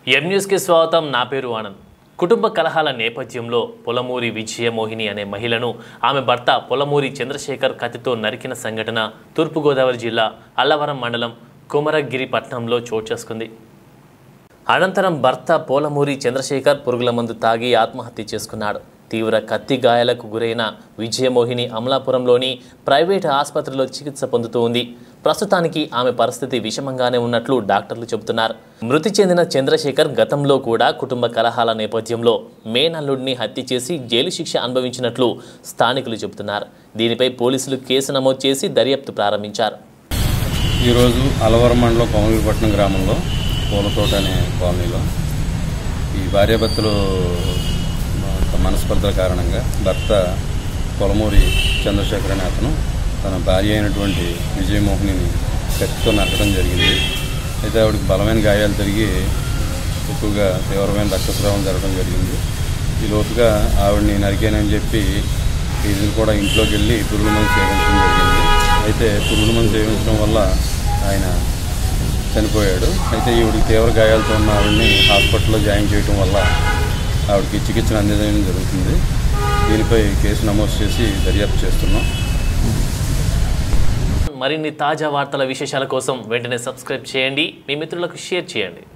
ఎం న్యూస్కి స్వాగతం నా పేరు ఆనంద్ కుటుంబ కలహాల నేపథ్యంలో పొలమూరి విజయమోహిని అనే మహిళను ఆమె భర్త పొలమూరి చంద్రశేఖర్ కత్తితో నరికిన సంఘటన తూర్పుగోదావరి జిల్లా అల్లవరం మండలం కుమరగిరి పట్టణంలో చోటు చేసుకుంది అనంతరం భర్త పోలమూరి చంద్రశేఖర్ పురుగుల మందు తాగి ఆత్మహత్య చేసుకున్నాడు తీవ్ర కత్తి గాయాలకు గురైన విజయమోహిని అమలాపురంలోని ప్రైవేట్ ఆసుపత్రిలో చికిత్స పొందుతూ ఉంది ప్రస్తుతానికి ఆమె పరిస్థితి విషమంగానే ఉన్నట్లు డాక్టర్లు చెబుతున్నారు మృతి చెందిన చంద్రశేఖర్ గతంలో కూడా కుటుంబ కలహాల నేపథ్యంలో మేనల్లుడిని హత్య చేసి జైలు శిక్ష అనుభవించినట్లు స్థానికులు చెబుతున్నారు దీనిపై పోలీసులు కేసు నమోదు చేసి దర్యాప్తు ప్రారంభించారు ఈరోజు అలవరం మండలం కొమగిరిపట్నం గ్రామంలో పూలతోట అనే కాలనీలో ఈ భార్యాభర్తలు మ- మనస్పర్ధల కారణంగా భర్త పొలమూరి చంద్రశేఖర్ అనే అతను తన భార్య అయినటువంటి విజయమోహినిని కత్తితో నరకడం జరిగింది అయితే ఆవిడకి బలమైన గాయాలు జరిగి ఎక్కువగా తీవ్రమైన రక్తస్రావం జరగడం జరిగింది ఈ లోతుగా ఆవిడని నరికానని చెప్పి ఇది కూడా ఇంట్లోకి వెళ్ళి పురుగుల మందు సేవించడం జరిగింది అయితే పురుగుల మందు సేవించడం వల్ల ఆయన చనిపోయాడు అయితే ఈవిడికి తీవ్ర గాయాలతో ఉన్న ఆవిడని హాస్పిటల్లో జాయిన్ చేయడం వల్ల ఆవిడకి చికిత్సను అందించడం జరుగుతుంది దీనిపై కేసు నమోదు చేసి దర్యాప్తు చేస్తున్నాం మరిన్ని తాజా వార్తల విశేషాల కోసం వెంటనే సబ్స్క్రైబ్ చేయండి మీ మిత్రులకు షేర్ చేయండి